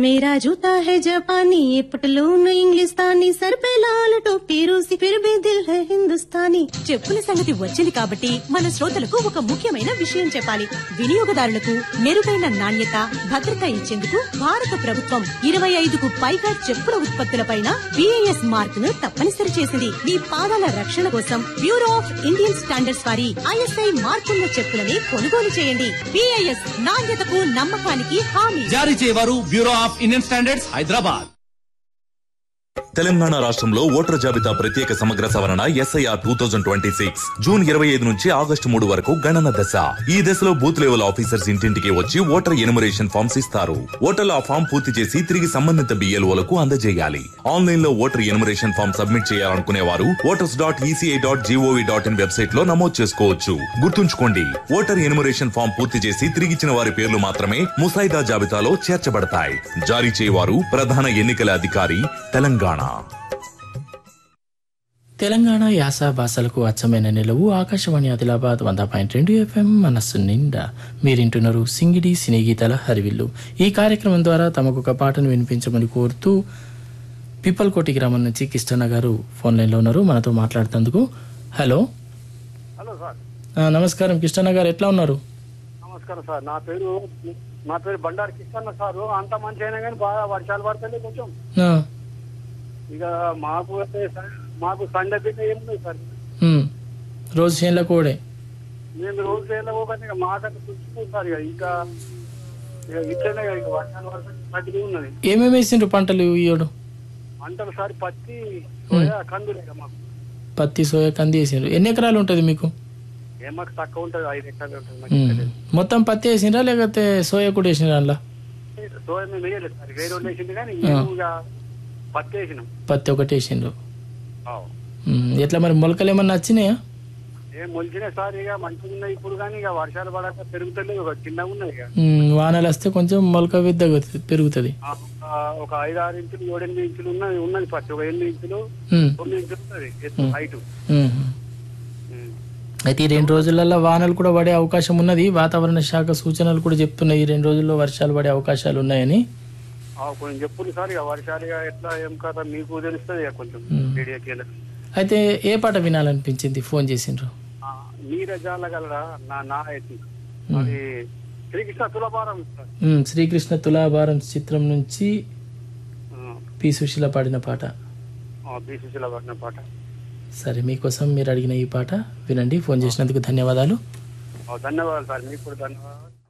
मेरा जूता है जापानी ये पटलून इंग्लिस्तानी सर पे लाल टोपी रूसी फिर भी दिल है हिंदुस्तानी చెప్పుల సంగతి వచ్చింది కాబట్టి మన శ్రోతలకు ఒక ముఖ్యమైన విషయం చెప్పాలి వినియోగదారులకు మెరుగైన నాణ్యత భద్రత ఇచ్చేందుకు భారత ప్రభుత్వం ఇరవై ఐదుకు పైగా చెప్పుల ఉత్పత్తులపైన బిఐఎస్ మార్క్ ను తప్పనిసరి చేసింది మీ పాదాల రక్షణ కోసం బ్యూరో ఆఫ్ ఇండియన్ స్టాండర్డ్స్ వారి ఐఎస్ఐ మార్కున్న చెప్పులని కొనుగోలు చేయండి బిఐఎస్ నాణ్యతకు నమ్మకానికి హామీ జారీ చేయవారు bureau of Indian standards Hyderabad Telangana రాష్ట్రంలో ఓటర్ జాబితా ప్రత్యేక సమగ్ర సవరణ SIR two thousand twenty six June ఇరవై ఐదు నుంచి ఆగస్టు మూడు వరకు గణన దశ ఈ దశలో బూత్ లెవెల్ ఆఫీసర్స్ ఇంటింటికి వచ్చి ఓటర్ ఎనుమరేషన్ ఫామ్స్ ఇస్తారు ఓటర్లు ఆ ఫామ్ పూర్తి చేసి తిరిగి సంబంధిత బిఎల్ఓలకు అందజేయాలి ఆన్లైన్ లో ఓటర్ ఎనుమరేషన్ ఫామ్ సబ్మిట్ చేయాలనుకునే వారు voters dot ECI dot GOV dot in website లో నమోదు చేసుకోవచ్చు గుర్తుంచుకోండి ఓటర్ ఎనుమరేషన్ ఫామ్ పూర్తి చేసి తిరిగిచ్చిన వారి పేర్లు మాత్రమే ముసాయిదా జాబితాలో చేర్చబడతాయి జారీ చేయవారు ప్రధాన ఎన్నికల అధికారి తెలంగాణ తెలంగాణ యాస భాషలకు అచ్చమైన నిలవు ఆకాశవాణి ఆదిలాబాద్ వంద పాయింట్ రెండు ఎఫ్ఎం మనస్సు నిండా మీరింటున్నారు సింగిడి సినీ గీతాల హరివిల్లు ఈ కార్యక్రమం ద్వారా తమకు ఒక పాటను వినిపించమని కోరుతూ పిప్పల్కోటి గ్రామం నుంచి కిష్టన్న గారు ఫోన్ లైన్లో ఉన్నారు మనతో మాట్లాడుతందుకు హలో హలో సార్ ఆ, నమస్కారం కిష్టన్న గారు ఎట్లా ఉన్నారు నమస్కారం సార్ నా పేరు నా పేరు బండారు కిష్టన్న సార్ అంత మంచి అయినా కానీ బాగా వర్షాలు పడుతుంది కొంచెం ఆ, ఇక మాకు అయితే స- మాకు సండే బిడ్డ ఏం లేదు సార్ ఉమ్, రోజు చేనుల కోడే మేము రోజు వెళ్ళకపోతే ఇక మాకంటే చూసుకుంటాం సార్ ఇక ఇంకా ఇక ఇట్లనే ఇక వర్షాలు పడుతుంది పత్తి ఉన్నది ఏమేమి వేసిండ్రు పంటలు ఇయ్యడు పంటలు సార్ పత్తి సోయా, కందులు ఇక మాకు పత్తి సోయా కంది వేసిండ్రు ఎన్ని ఎకరాలు ఉంటుంది మీకు ఏం మాకు తక్కువ ఉంటుంది ఐదు ఎకరాలు ఉంటుంది ఉమ్, మాకు మొత్తం పత్తి వేసిండ్రా లేకపోతే సోయా కూడా వేసిండ్రా అందులో సోయా మేము వేయలేదు సార్ వేరే వాళ్ళు వేసింది కానీ మేము ఇక పత్తి వేసినాం పత్తి ఒకటి వేసిండ్రు ఆవ్. ఉమ్, ఎట్లా మరి మొలకలు ఏమన్నా వచ్చినాయా ఏం మొలిచినా సార్ ఇక మంచిగా ఉన్నాయి ఇప్పుడు కానీ ఇక వర్షాలు పడక పెరుగుతలేదు ఒక చిన్నగా ఉన్నాయి ఇక ఉమ్, వానలు వస్తే కొంచెం మొలక విద్ద పెరుగుతుంది ఆ, ఆ, ఒక ఐదు ఆరు ఇంచులు ఏడెనిమిది ఇంచులు ఉన్నది ఉన్నది పత్తి ఒక ఎనిమిది ఇంచులు ఉమ్, తొమ్మిది ఇంచులు ఉన్నది ఎత్తు హైట్ ఉమ్. అయితే ఈ రెండు రోజులలో వానలు కూడా పడే అవకాశం ఉన్నది వాతావరణ శాఖ సూచనలు కూడా చెప్తున్నాయి ఈ రెండు రోజుల్లో వర్షాలు పడే అవకాశాలు ఉన్నాయని కొంచెం చెప్పులు సార్ ఇక వర్షాలు ఇక ఎట్లా ఏం కదా మీకు తెలుస్తుంది ఇక కొంచెం మీడియాకి వెళ్ళి. అయితే ఏ పాట వినాలనిపించింది ఫోన్ చేసిండ్రు ఆ, నీరజాల గలరా నా నా ఎత్తి అది శ్రీకృష్ణ తులభారం సార్ ఉమ్, శ్రీకృష్ణ తులాభారం చిత్రం నుంచి ఆ, పి సుశీల పాడిన పాట ఆ, బి సుశీల పడిన పాట సరే మీకోసం మీరు అడిగిన ఈ పాట వినండి ఫోన్ చేసినందుకు ధన్యవాదాలు ఆ, ధన్యవాదాలు సార్ మీకు కూడా ధన్యవాదాలు